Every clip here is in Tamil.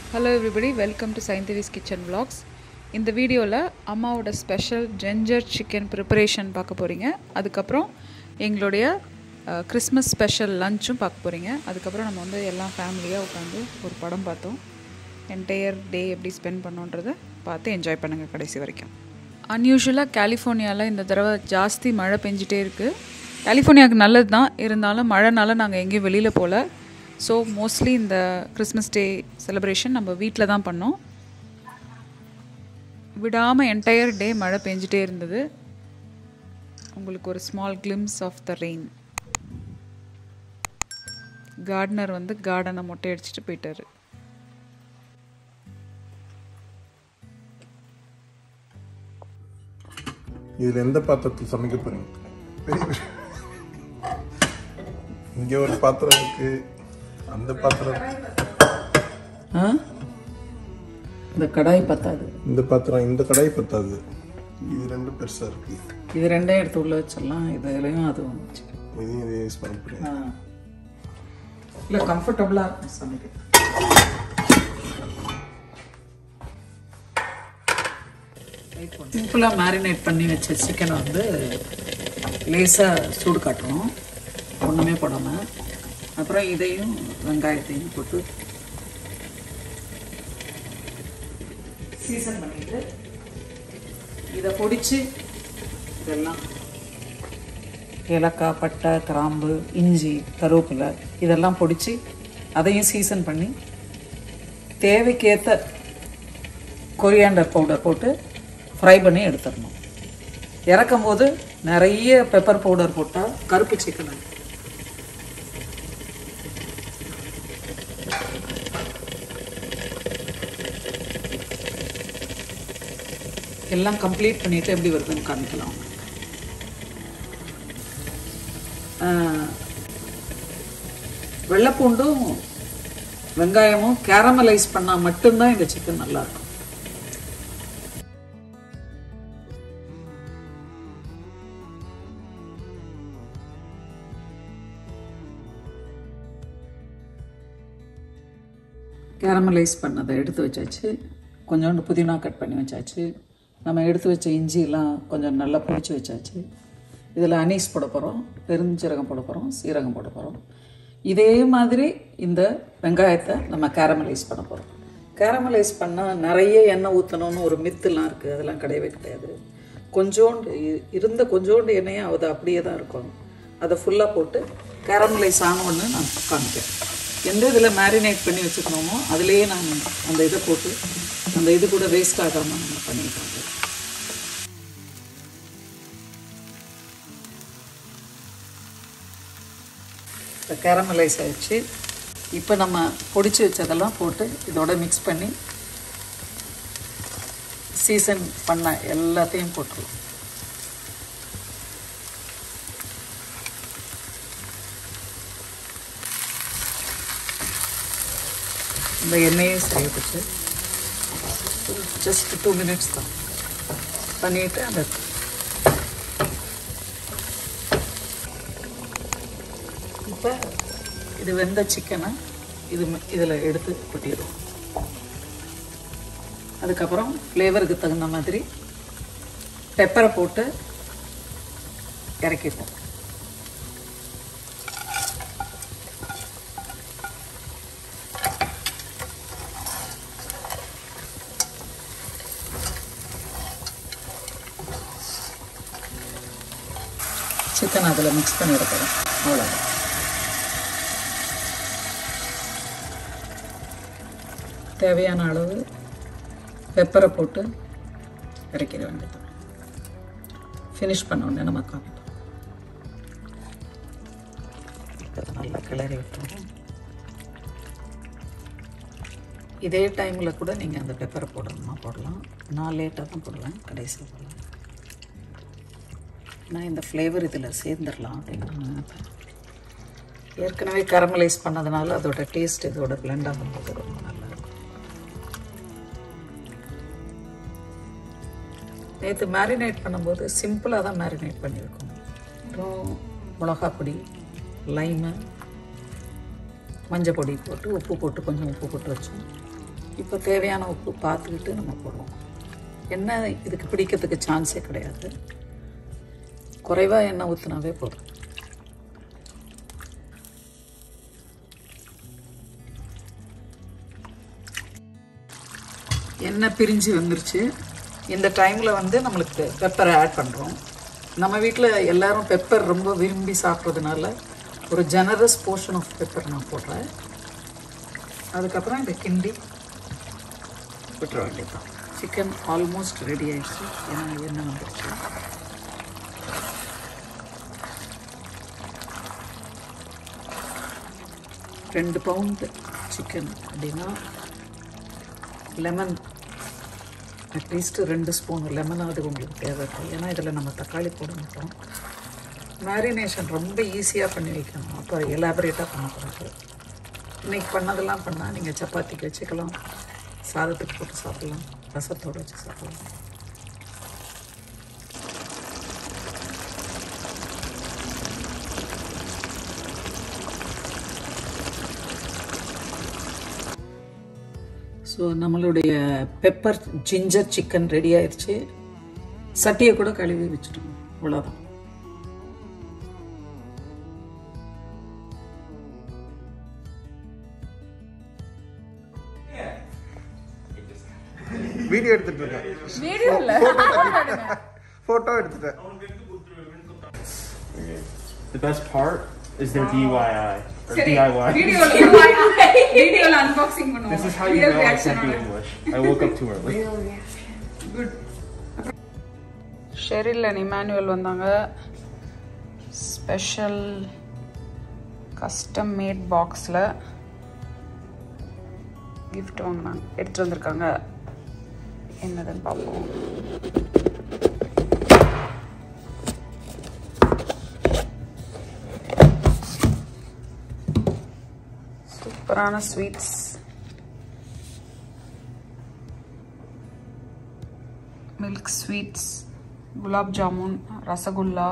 ஹலோ எவ்ரிபடி வெல்கம் டு சயின்டிவிஸ் கிச்சன் vlogs இந்த வீடியோவில் அம்மாவோட ஸ்பெஷல் ஜெஞ்சர் சிக்கன் ப்ரிப்பரேஷன் பார்க்க போகிறீங்க அதுக்கப்புறம் எங்களுடைய கிறிஸ்மஸ் ஸ்பெஷல் லஞ்சும் பார்க்க போகிறீங்க அதுக்கப்புறம் நம்ம வந்து எல்லாம் ஃபேமிலியாக உட்காந்து ஒரு படம் பார்த்தோம் என்டையர் டே எப்படி ஸ்பெண்ட் பண்ணோன்றதை பார்த்து என்ஜாய் பண்ணுங்கள் கடைசி வரைக்கும் அன்யூஷுவலாக கலிஃபோர்னியாவில் இந்த தடவை ஜாஸ்தி மழை பெஞ்சிட்டே இருக்குது கலிஃபோர்னியாவுக்கு நல்லது தான் இருந்தாலும் மழைனால நாங்கள் எங்கேயும் வெளியில் போகல ஸோ மோஸ்ட்லி இந்த கிறிஸ்மஸ் டே செலிப்ரேஷன் நம்ம வீட்டில் தான் பண்ணோம் விடாமல் என்டையர் டே மழை பெஞ்சிட்டே இருந்தது உங்களுக்கு ஒரு small glimpse of the rain gardener வந்து கார்டனை மொட்டை அடிச்சுட்டு போயிட்டாரு இதுல எந்த பாத்திரத்தில் சமைக்க போறீங்க பெரிய விஷயம். இங்க ஒரு பாத்திரம் இருக்கு அந்த பாத்திரம் ஆ இந்த கடாய் பத்தாது இந்த பாத்திரம் இந்த கடாய் பத்தாது இது ரெண்டும் பெருசா இருக்கு இது ரெண்டையும் எடுத்து உள்ள வச்சிடலாம் இதுலையும் அது வந்துச்சு இதையும் இதையும் யூஸ் பண்ண போறீங்க ஆ இல்லை கம்ஃபர்டபுளாக இருக்கும் சமைக்க சிம்பிளாக மேரினேட் பண்ணி வச்ச சிக்கனை வந்து லேசாக சூடு காட்டணும் ஒன்றுமே போடாமல் அப்புறம் இதையும் வெங்காயத்தையும் போட்டு சீசன் பண்ணிட்டு இதை பொடிச்சு இதெல்லாம் ஏலக்காய் பட்டை கிராம்பு இஞ்சி கருவேப்பிலை இதெல்லாம் பொடிச்சு அதையும் சீசன் பண்ணி தேவைக்கேற்ற கொரியாண்டர் பவுடர் போட்டு ஃப்ரை பண்ணி எடுத்துடணும் இறக்கும் போது நிறைய பெப்பர் பவுடர் போட்டால் கருப்பு சிக்கன் ஆயிடும். எல்லாம் கம்ப்ளீட் பண்ணிட்டு எப்படி வருதுன்னு காமிக்கலாம் ஆஹ், வெள்ளைப்பூண்டும் வெங்காயமும் கேரமலைஸ் பண்ணால் மட்டும்தான் இந்த சிக்கன் நல்லா இருக்கும் கேரமலைஸ் பண்ணதை எடுத்து வச்சாச்சு கொஞ்சோண்டு புதினா கட் பண்ணி வச்சாச்சு நம்ம எடுத்து வச்ச இஞ்சியெல்லாம் கொஞ்சம் நல்லா பிடிச்சி வச்சாச்சு இதில் அனீஸ் போட போகிறோம் பெருஞ்சீரகம் போட போகிறோம் சீரகம் போட போகிறோம் இதே மாதிரி இந்த வெங்காயத்தை நம்ம கேரமலைஸ் பண்ண போகிறோம் கேரமலைஸ் பண்ணால் நிறைய எண்ணெய் ஊற்றணும்னு ஒரு மித்துலாம் இருக்குது அதெல்லாம் கிடையவே கிடையாது கொஞ்சோண்டு இ- இருந்த கொஞ்சோண்டு எண்ணெயும் அது அப்படியே தான் இருக்கும் அதை ஃபுல்லாக போட்டு கேரமலைஸ் ஆனோன்னு நான் காமிக்கிறேன் எந்த இதில் மேரினேட் பண்ணி வச்சுக்கணுமோ அதுலேயே நான் அந்த இதை போட்டு அந்த இது கூட வேஸ்ட் ஆகாமல் நம்ம பண்ணிக்கலாம் இப்போ கேரமலைஸ் ஆயிடுச்சு இப்போ நம்ம பொடிச்சு வச்சதெல்லாம் போட்டு இதோட மிக்ஸ் பண்ணி சீசன் பண்ண எல்லாத்தையும் போட்டுருவோம் இந்த எண்ணெயே செய்யப்பட்டு ஜஸ்ட் டூ மினிட்ஸ் தான் பண்ணிட்டு அந்த இப்போ இது வெந்த சிக்கனை இது இதில் எடுத்து கொட்டிடுவோம் அதுக்கப்புறம் ஃப்ளேவருக்கு தகுந்த மாதிரி பெப்பரை போட்டு இறக்கிப்போம் சிக்கன் அதில் மிக்ஸ் பண்ணி எடுக்கிறோம் அவ்வளோதான் தேவையான அளவு பெப்பரை போட்டு இறக்கிட வேண்டியது ஃபினிஷ் பண்ண உடனே நம்ம காமிப்போம் இப்போ இதை நல்லா கிளறி விட்டுருவோம் இதே டைமில் கூட நீங்கள் அந்த பெப்பரை போடணுமா போடலாம் நான் லேட்டாக தான் போடுவேன் கடைசியில் போடலாம் நான் இந்த ஃப்ளேவர் இதில் சேர்ந்துடலாம் அப்படின்னு நான் நினைப்பேன் ஏற்கனவே கரமலைஸ் பண்ணதுனால அதோட டேஸ்ட் இதோட blend ஆகும்போது ரொம்ப நல்லா இருக்கும் நேற்று மேரினேட் பண்ணும்போது சிம்பிளாக தான் மேரினேட் பண்ணியிருக்கோம் அப்புறம் மிளகாப் பொடி லைமு மஞ்சள் பொடி போட்டு உப்பு போட்டு கொஞ்சம் உப்பு போட்டு வச்சோம் இப்போ தேவையான உப்பு பார்த்துக்கிட்டு நம்ம போடுவோம் எண்ணெய் இதுக்கு பிடிக்கிறதுக்கு சான்ஸே கிடையாது குறைவாக எண்ணெய் ஊற்றினாவே போதும் எண்ணெய் பிரிஞ்சு வந்துருச்சு இந்த டைமில் வந்து நம்மளுக்கு பெப்பரை ஆட் பண்ணுறோம் நம்ம வீட்டில் எல்லாரும் பெப்பர் ரொம்ப விரும்பி சாப்பிட்றதுனால ஒரு ஜெனரஸ் போர்ஷன் ஆஃப் பெப்பர் நான் போடுறேன் அதுக்கப்புறம் இந்த கிண்டி விட்டுற வேண்டியதுதான் சிக்கன் ஆல்மோஸ்ட் ரெடி ஆயிடுச்சு ஏன்னா எண்ணெய் வந்துருச்சு ரெண்டு பவுண்டு சிக்கன் அப்படின்னா லெமன் அட்லீஸ்ட் ரெண்டு ஸ்பூன் லெமனாவது உங்களுக்கு தேவை இருக்கும் ஏன்னா இதில் நம்ம தக்காளி போட மாட்டோம் மேரினேஷன் ரொம்ப ஈஸியாக பண்ணி வைக்கணும் அப்போ எலாபரேட்டாக பண்ணக்கூடாது இன்னைக்கு பண்ணதெல்லாம் பண்ணால் நீங்கள் சப்பாத்திக்கு வச்சுக்கலாம் சாதத்துக்கு போட்டு சாப்பிடலாம் ரசத்தோடு வச்சு சாப்பிடலாம் ஸோ நம்மளுடைய பெப்பர் ஜிஞ்சர் சிக்கன் ரெடி ஆயிடுச்சு சட்டியை கூட கழுவி வச்சுட்டோம் அவ்வளோதான் வீடியோ எடுத்துட்டு இருக்கேன் வீடியோ இல்ல போட்டோ எடுத்துட்டேன் The best part is their DIY or DIY. வீடியோல வீடியோல அன்பாக்சிங் பண்ணுவோம் This is how you Real know I reaction can't do ஓட. English. I woke up too early. Cheryl and Emmanuel வந்தாங்க ஸ்பெஷல் கஸ்டம் மேட் பாக்ஸில் கிஃப்ட் வாங்கினாங்க எடுத்துட்டு வந்திருக்காங்க என்னதுன்னு பார்ப்போம் சூப்பரான sweets milk sweets gulab jamun rasgulla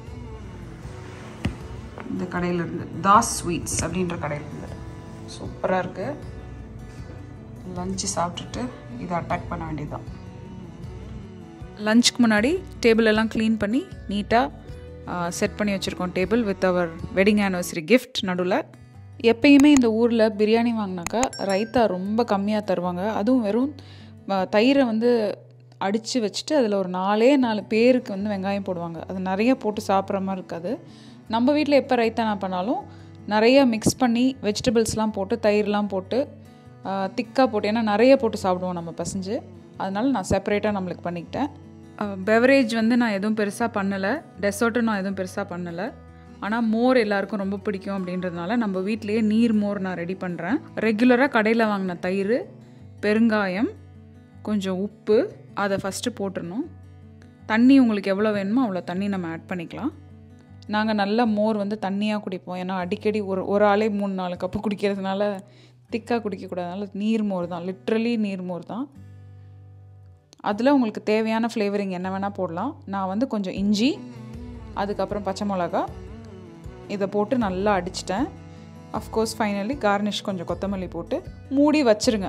இந்த கடையில் இருந்து தாஸ் ஸ்வீட்ஸ் அப்படின்ற கடையில் இருந்து சூப்பராக இருக்குது லஞ்சு சாப்பிட்டுட்டு இதை அட்டாக் பண்ண வேண்டியதுதான் லஞ்சுக்கு முன்னாடி டேபிள் எல்லாம் க்ளீன் பண்ணி நீட்டாக செட் பண்ணி வச்சுருக்கோம் table with our wedding anniversary gift நடுவில் எப்பயுமே இந்த ஊரில் பிரியாணி வாங்கினாக்கா ரைத்தா ரொம்ப கம்மியாக தருவாங்க அதுவும் வெறும் வ- தயிரை வந்து அடித்து வச்சுட்டு அதில் ஒரு நாலே நாலு பேருக்கு வந்து வெங்காயம் போடுவாங்க அது நிறைய போட்டு சாப்பிட்ற மாதிரி இருக்காது நம்ம வீட்டில் எப்போ ரைத்தா நான் பண்ணாலும் நிறைய மிக்ஸ் பண்ணி வெஜிடபிள்ஸ்லாம் போட்டு தயிர்லாம் போட்டு திக்காக போட்டு ஏன்னா நிறைய போட்டு சாப்பிடுவோம் நம்ம பசஞ்சு அதனால நான் செப்பரேட்டாக நம்மளுக்கு பண்ணிக்கிட்டேன் பெவரேஜ் வந்து நான் எதுவும் பெருசாக பண்ணலை டெசர்ட்டும் நான் எதுவும் பெருசாக பண்ணலை ஆனால் மோர் எல்லாருக்கும் ரொம்ப பிடிக்கும் அப்படின்றதுனால நம்ம வீட்டிலேயே நீர் மோர் நான் ரெடி பண்ணுறேன் ரெகுலராக கடையில் வாங்கின தயிர் பெருங்காயம் கொஞ்சம் உப்பு அதை ஃபஸ்ட்டு போட்டுடணும் தண்ணி உங்களுக்கு எவ்வளோ வேணுமோ அவ்வளோ தண்ணி நம்ம ஆட் பண்ணிக்கலாம் நாங்கள் நல்ல மோர் வந்து தண்ணியாக குடிப்போம் ஏன்னா அடிக்கடி ஒரு ஒரு ஆளே மூணு நாலு கப்பு குடிக்கிறதுனால திக்காக குடிக்கக்கூடாதனால நீர் மோர் தான் லிட்ரலி நீர் மோர் தான் அதில் உங்களுக்கு தேவையான ஃப்ளேவரிங் என்ன வேணால் போடலாம் நான் வந்து கொஞ்சம் இஞ்சி அதுக்கப்புறம் பச்சை மிளகா இதை போட்டு நல்லா அடிச்சிட்டேன் அஃப்கோர்ஸ் ஃபைனலி கார்னிஷ் கொஞ்சம் கொத்தமல்லி போட்டு மூடி வச்சிருங்க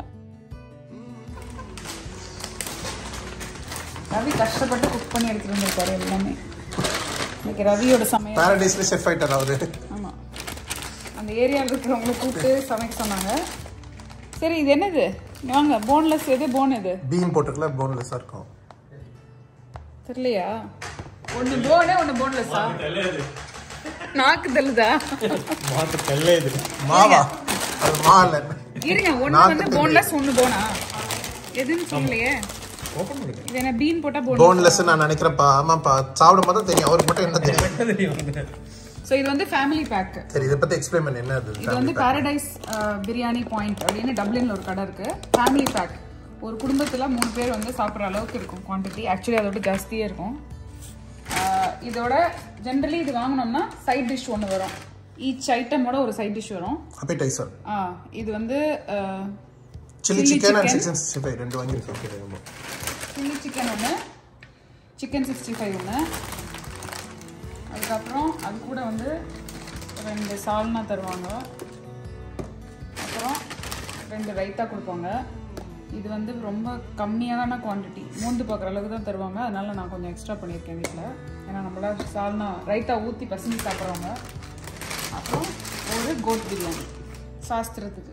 ரவி கஷ்டப்பட்டு குக் பண்ணி எடுத்துட்டு வந்திருக்காரு எல்லாமே இன்னைக்கு ரவியோட சமையல் பாரடைஸ்ல செஃப் ஆயிட்டார் அவரு ஆமாம் அந்த ஏரியாவில் இருக்கிறவங்கள கூப்பிட்டு சமைக்க சொன்னாங்க சரி இது என்னது இங்க வாங்க போன்லெஸ் எது போன் எது பீன் போட்டுக்கல போன்லெஸ்ஸா இருக்கும் தெரியலையா ஒன்று போனே ஒன்று போன்லெஸ்ஸா நாக்கு தள்ளுதா மாவா அது மா இல்ல இருங்க ஒன்று வந்து போன்லெஸ் ஒன்று போனா எதுன்னு சொல்லலையே இது என்ன பீன் போட்டா போன் போன்லெஸ் நான் நினைக்கிறேன்ப்பா ஆமாப்பா சாப்பிடும் போது தான் தெரியும் அவருக்கு மட்டும் என்ன தெரியும் ஸோ இது வந்து ஃபேமிலி பேக் சரி இதை பத்தி எக்ஸ்பிளைன் பண்ணு என்ன அது இது வந்து பாரடைஸ் பிரியாணி பாயிண்ட் அப்படின்னு டப்ளின்ல ஒரு கடை இருக்கு ஃபேமிலி பேக் ஒரு குடும்பத்தில் மூணு பேர் வந்து சாப்பிட்ற அளவுக்கு இருக்கும் குவான்டிட்டி ஆக்சுவலி அதோட ஜாஸ்தியே இருக்கும் அஹ், இதோட ஜென்ரலி இது வாங்கினோம்னா சைட் டிஷ் ஒன்று வரும் ஈச் ஐட்டமோட ஒரு சைட் டிஷ் வரும் அப்பிடைசர் ஆ, இது வந்து chilli chicken and chicken sixty five ரெண்டு வாங்கியிருக்கேன் ஓகே ரொம்ப சில்லி சிக்கன் ஒன்று சிக்கன் சிக்ஸ்டி ஃபைவ் ஒன்று அதுக்கப்புறம் அது கூட வந்து ரெண்டு சால்னா தருவாங்க அப்புறம் ரெண்டு ரைத்தா கொடுப்பாங்க இது வந்து ரொம்ப கம்மியான குவாண்டிட்டி மோந்து பார்க்குற அளவுக்கு தான் தருவாங்க அதனால நான் கொஞ்சம் எக்ஸ்ட்ரா பண்ணியிருக்கேன் வீட்டில் ஏன்னா நம்மள சால்னா ரைத்தா ஊற்றி பசங்க சாப்பிட்றவங்க அப்புறம் ஒரு கோட் பிரியாணி சாஸ்திரத்துக்கு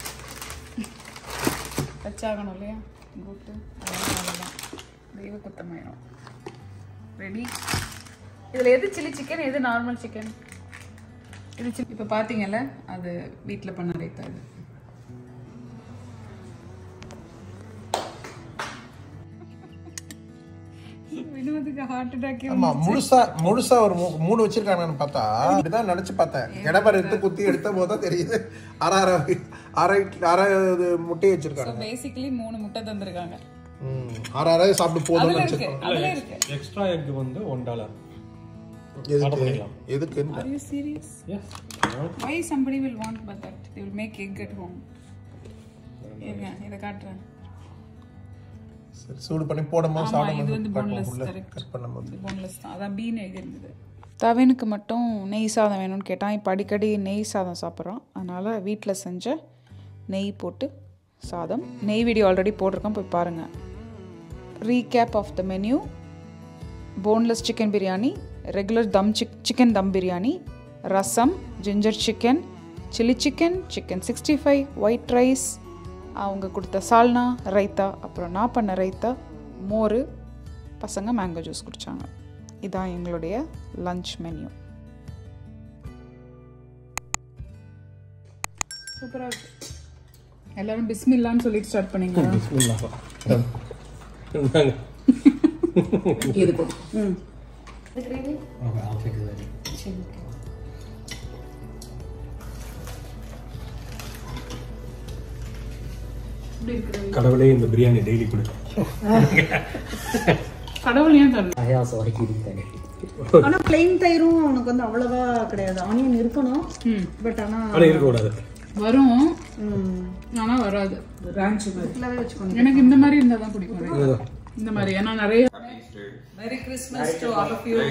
வச்சாகணும் இல்லையா கோட்டு அதெல்லாம் அவ்வளோதான் தெய்வ குத்தமாயிடும் ரெடி இதில் எது சில்லி சிக்கன் எது நார்மல் சிக்கன் இது சில்லி இப்போ பார்த்தீங்கல்ல அது வீட்டில் பண்ண ரைத்தா இது வினோதுக்கு ஹார்ட் அட்டாக் ஆமா முழுசா முழுசா ஒரு மூ- மூணு வச்சிருக்காங்கன்னு பார்த்தா இப்படிதான் நினைச்சு பார்த்தேன் இடப்பர் எடுத்து குத்தி எடுத்த போது தான் தெரியுது அரை அரை அரை அரை இது முட்டையை வச்சிருக்காங்க பேசிக்கலி மூணு முட்டை தந்திருக்காங்க ம், அரை அரை சாப்பிட்டு போதும்னு அதுல இருக்கு நினைச்சிருக்கோம் அதுல இருக்கு எக்ஸ்ட்ரா எக் வந்து ஒன் டாலர் எதுக்கு எதுக்கு Are you serious? Yes Why somebody will want but that? They will make egg at home. இருங்க இதை காட்டுறேன் சரி சூடு பண்ணி போடும்போது ஆமா இது சாப்பிடும் வந்து போன்லெஸ் கரெக்ட் கட் பண்ணும்போது இது போன்லெஸ் தான் அதான் பீன் எழுதி இருந்தது தவனுக்கு மட்டும் நெய் சாதம் வேணும்னு கேட்டான் இப்போ அடிக்கடி நெய் சாதம் சாப்பிட்றான் அதனால் வீட்டில் செஞ்ச நெய் போட்டு சாதம் நெய் வீடியோ ஆல்ரெடி போட்டிருக்கோம் போய் பாருங்கள் recap of the menu boneless chicken biryani regular dum chick chicken dum biryani rasam ginger chicken chilli chicken chicken sixty five white rice அவங்க கொடுத்த சால்னா ரைத்தா அப்புறம் நான் பண்ண ரைத்தா மோர் பசங்க மேங்கோ ஜூஸ் குடித்தாங்க இதான் எங்களுடைய லஞ்ச் மெனு சூப்பராக இருக்கு எல்லாரும் பிஸ்மில்லான்னு சொல்லிட்டு ஸ்டார்ட் பண்ணீங்க இது போடு. ம் கடவுளே இந்த பிரியாணி டெய்லி கொடு கடவுள் ஏன் தரல ஆனா பிளெயின் தயிரும் உனக்கு வந்து அவ்வளவா கிடையாது ஆனியன் இருக்கணும் பட் ஆனா ஆனா இருக்கக்கூடாது வரும் ஆனா வராது ராஞ்சி மாதிரி ஃபுல்லாவே வச்சுக்கோங்க எனக்கு இந்த மாதிரி இருந்தா தான் பிடிக்கும் இந்த மாதிரி ஏன்னா நிறைய merry Christmas to all of you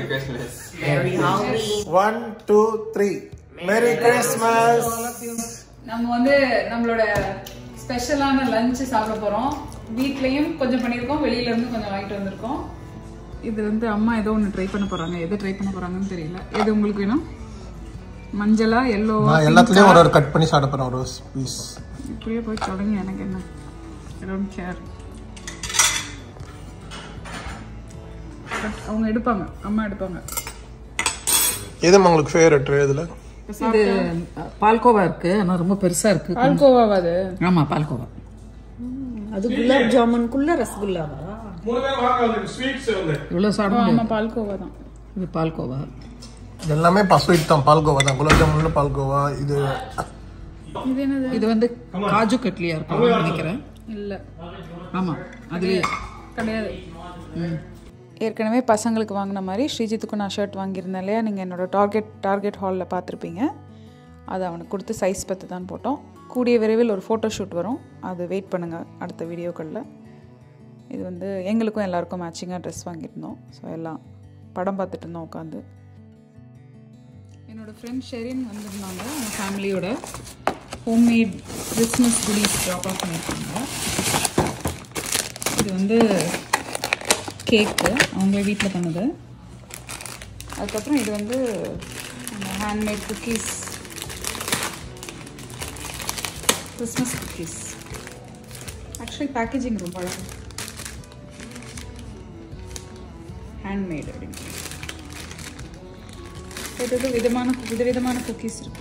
one two three merry Christmas நம்ம வந்து நம்மளோட ஸ்பெஷலான லஞ்ச் சாப்பிட போறோம் வீட்லயும் கொஞ்சம் பண்ணியிருக்கோம் வெளியில இருந்து கொஞ்சம் வாங்கிட்டு வந்திருக்கோம் இது வந்து அம்மா ஏதோ ஒன்று ட்ரை பண்ண போறாங்க எது ட்ரை பண்ண போறாங்கன்னு தெரியல எது உங்களுக்கு வேணும் மஞ்சளா எல்லோ நான் எல்லாத்துலயும் ஒரு ஒரு கட் பண்ணி சாப்பிட போறேன் ஒரு பீஸ் இப்படியே போய் தொடங்க எனக்கு என்ன ஐ டோன்ட் கேர் அவங்க எடுப்பாங்க அம்மா எடுப்பாங்க எது உங்களுக்கு ஃபேவரட் இதுல இது அஹ், பால்கோவா இருக்கு ஆனா ரொம்ப பெருசா இருக்கு பால்கோவாவா அது ஆமா பால்கோவா அது குலாப் ஜாமுன்குள்ள ரசகுல்லாவா இவ்வளவு சாப்பிட முடியாது ஆமா பால்கோவா தான் இது பால்கோவா இது எல்லாமே பசுவீட் தான் பால்கோவா தான் குலாப் ஜாமுன்ல பால்கோவா இது இது என்னது இது வந்து காஜு கட்லியா இருக்கும் நினைக்கிறேன் இல்ல ஆமா அதுலயே கிடையாது ஏற்கனவே பசங்களுக்கு வாங்கின மாதிரி ஸ்ரீஜித்துக்கும் நான் ஷர்ட் வாங்கியிருந்தேன் இல்லையா நீங்கள் என்னோடய டார்கெட் டார்கெட் ஹாலில் பார்த்துருப்பீங்க அதை அவனுக்கு கொடுத்து சைஸ் பத்து தான் போட்டோம் கூடிய விரைவில் ஒரு ஃபோட்டோ ஷூட் வரும் அது வெயிட் பண்ணுங்கள் அடுத்த வீடியோக்களில் இது வந்து எங்களுக்கும் எல்லாருக்கும் மேட்சிங்காக ட்ரெஸ் வாங்கியிருந்தோம் ஸோ எல்லாம் படம் பார்த்துட்டு இருந்தோம் உட்காந்து என்னோடய ஃப்ரெண்ட் ஷெரின் வந்திருந்தாங்க அவங்க ஃபேமிலியோட homemade Christmas goodies drop off பண்ணியிருக்காங்க இது வந்து கேக்கு அவங்களே வீட்டில் பண்ணது அதுக்கப்புறம் இது வந்து handmade cookies Christmas cookies actually packaging ரொம்ப அழகு ஹேண்ட்மேட் அப்படின்னு இது விதமான விதவிதமான குக்கீஸ் இருக்கு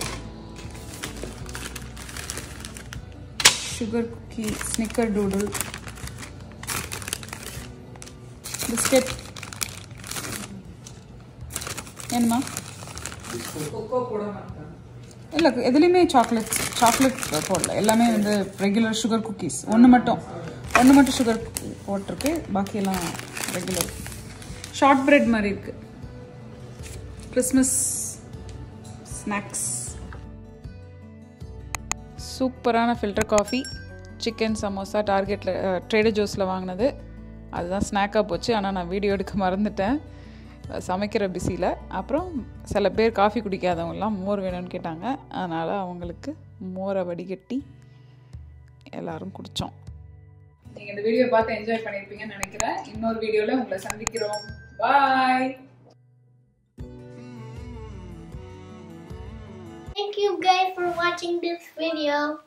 sugar cookie snickerdoodle biscuit வேணுமா இல்லை எதுலேயுமே சாக்லேட் சாக்லேட் போடல எல்லாமே வந்து ரெகுலர் சுகர் குக்கீஸ் ஒன்று மட்டும் ஒன்று மட்டும் சுகர் போட்டிருக்கு பாக்கியெல்லாம் ரெகுலர் ஷார்ட் பிரெட் மாதிரி இருக்கு கிறிஸ்மஸ் ஸ்நாக்ஸ் சூப்பரான ஃபில்டர் காஃபி சிக்கன் சமோசா டார்கெட்டில் ட்ரேடர் ஜோஸில் வாங்கினது அதுதான் ஸ்நாக்காக போச்சு ஆனால் நான் வீடியோ எடுக்க மறந்துட்டேன் சமைக்கிற பிஸியில் அப்புறம் சில பேர் காஃபி குடிக்காதவங்கலாம் மோர் வேணும்னு கேட்டாங்க அதனால் அவங்களுக்கு மோரை வடிகட்டி எல்லாரும் குடித்தோம் நீங்கள் இந்த வீடியோ பார்த்து என்ஜாய் பண்ணியிருப்பீங்கன்னு நினைக்கிறேன் இன்னொரு வீடியோவில் உங்களை சந்திக்கிறோம் பாய் Thank you guys for watching this video.